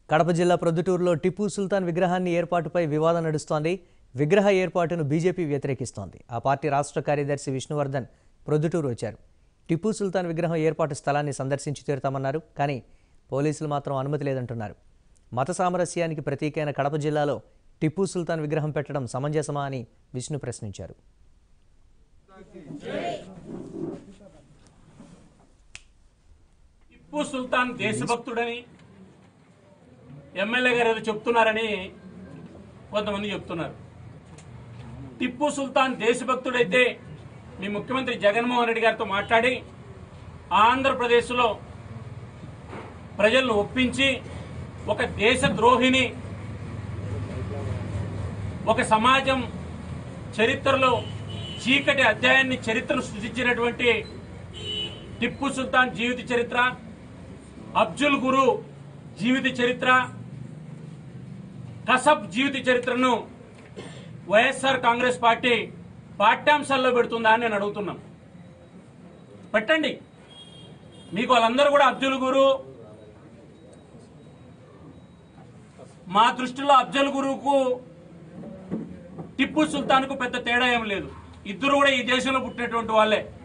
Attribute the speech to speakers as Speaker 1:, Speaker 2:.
Speaker 1: కడప జిల్లా ప్రొద్దుటూరులో టిప్పు సుల్తాన్ విగ్రహాన్ని ఏర్పాటుపై వివాదం నడుస్తోంది విగ్రహ ఏర్పాటును బీజేపీ వ్యతిరేకిస్తోంది ఆ పార్టీ రాష్ట్ర కార్యదర్శి విష్ణువర్ధన్ ప్రొద్దుటూరు వచ్చారు టిప్పు సుల్తాన్ విగ్రహం ఏర్పాటు స్థలాన్ని సందర్శించి తీరుతామన్నారు కానీ పోలీసులు మాత్రం అనుమతి లేదంటున్నారు మత సామరస్యానికి ప్రతీకైన కడప జిల్లాలో టిప్పు సుల్తాన్ విగ్రహం పెట్టడం సమంజసమా అని విష్ణు ప్రశ్నించారు
Speaker 2: టిప్పు సుల్తాన్ దేశభక్తుడని ఎమ్మెల్యే గారు ఏదో చెప్తున్నారని కొంతమంది చెప్తున్నారు టిప్పు సుల్తాన్ దేశభక్తుడైతే మీ ముఖ్యమంత్రి జగన్మోహన్ రెడ్డి గారితో మాట్లాడి ఆంధ్రప్రదేశ్లో ప్రజలను ఒప్పించి ఒక దేశ ద్రోహిని ఒక సమాజం చరిత్రలో చీకటి అధ్యాయాన్ని చరిత్రను సృష్టించినటువంటి టిప్పు సుల్తాన్ జీవిత చరిత్ర అబ్జుల్ గురు జీవిత చరిత్ర కసబ్ జీవిత చరిత్రను వైఎస్ఆర్ కాంగ్రెస్ పార్టీ పాఠ్యాంశాల్లో పెడుతుందా అని నేను అడుగుతున్నాం పెట్టండి మీకు వాళ్ళందరూ కూడా అబ్జుల్ గురు మా దృష్టిలో అబ్జల్ గురువుకు టిప్పు సుల్తాన్కు పెద్ద తేడా ఏం లేదు ఇద్దరు కూడా ఈ దేశంలో పుట్టినటువంటి వాళ్ళే